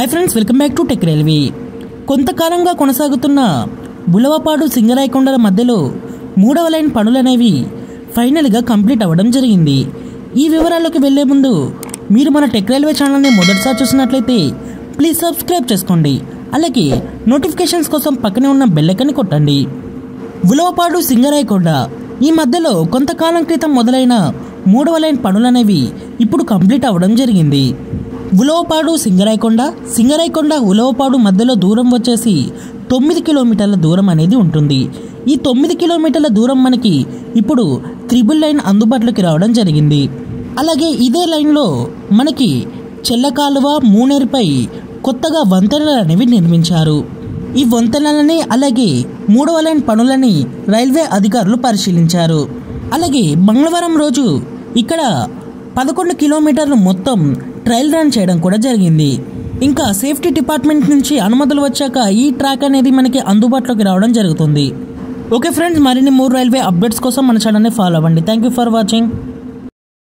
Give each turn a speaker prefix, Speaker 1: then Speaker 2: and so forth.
Speaker 1: hi friends welcome back to tech railway కొంతకాలంగా కొనసాగుతున్న బులవపాడు సింగరాయకొండల మధ్యలో మూడవ లైన్ పనులనేవి ఫైనల్గా కంప్లీట్ అవ్వడం జరిగింది ఈ వివరాల్లోకి వెళ్లే ముందు మీరు మన టెక్ రైల్వే ఛానల్ని మొదటిసారి చూసినట్లయితే ప్లీజ్ సబ్స్క్రైబ్ చేసుకోండి అలాగే నోటిఫికేషన్స్ కోసం పక్కనే ఉన్న బెల్లైకన్ని కొట్టండి ఉలవపాడు సింగరాయకొండ ఈ మధ్యలో కొంతకాలం క్రితం మొదలైన మూడవ లైన్ పనులనేవి ఇప్పుడు కంప్లీట్ అవ్వడం జరిగింది ఉలవపాడు సింగరాయకొండ సింగరాయకొండ ఉలవపాడు మధ్యలో దూరం వచ్చేసి తొమ్మిది కిలోమీటర్ల దూరం అనేది ఉంటుంది ఈ తొమ్మిది కిలోమీటర్ల దూరం మనకి ఇప్పుడు త్రిబుల్ లైన్ అందుబాటులోకి రావడం జరిగింది అలాగే ఇదే లైన్లో మనకి చెల్లకాలువ మూనేరుపై కొత్తగా వంతెనలు అనేవి నిర్మించారు ఈ వంతెనలని అలాగే మూడవ లైన్ పనులని రైల్వే అధికారులు పరిశీలించారు అలాగే మంగళవారం రోజు ఇక్కడ పదకొండు కిలోమీటర్లు మొత్తం ట్రయల్ రన్ చేయడం కూడా జరిగింది ఇంకా సేఫ్టీ డిపార్ట్మెంట్ నుంచి అనుమతులు వచ్చాక ఈ ట్రాక్ అనేది మనకి అందుబాటులోకి రావడం జరుగుతుంది ఓకే ఫ్రెండ్స్ మరిన్ని మూడు రైల్వే అప్డేట్స్ కోసం మన ఛానల్ని ఫాలో అవ్వండి థ్యాంక్ యూ ఫర్ వాచింగ్